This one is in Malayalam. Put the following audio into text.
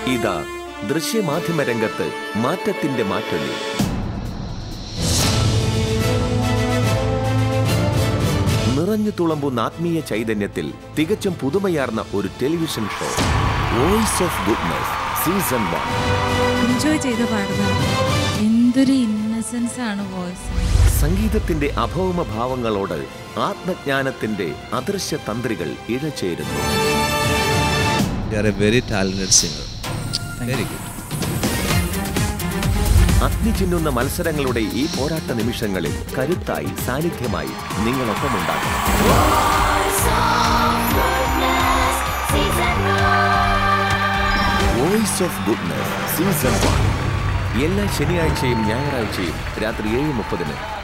ഇതാ ദൃശ്യമാധ്യമ രംഗത്ത് മാറ്റത്തിന്റെ മാറ്റൊലി നിറഞ്ഞു തുളമ്പുന്ന ആത്മീയ ചൈതന്യത്തിൽ തികച്ചും പുതുമയാർന്ന ഒരു television show voice of goodness season one enjoy ചെയ്ത് പാടുന്നത് എന്തൊരു ഇന്നസെൻസ് ആണ് വോയിസ് സംഗീതത്തിന്റെ അഭൗമ ഭാവങ്ങളോട് ആത്മജ്ഞാനത്തിന്റെ അദൃശ്യ തന്ത്രികൾ ഇഴചേരുന്നു You are a very talented singer. Very good. അഗ്നി ചിന്നുന്ന മത്സരങ്ങളുടെ ഈ പോരാട്ട നിമിഷങ്ങളിൽ കരുത്തായി സാന്നിധ്യമായി നിങ്ങളൊപ്പമുണ്ടാകണം voice of goodness season one എല്ലാ ശനിയാഴ്ചയും ഞായറാഴ്ചയും രാത്രി ഏഴ് മുപ്പതിന്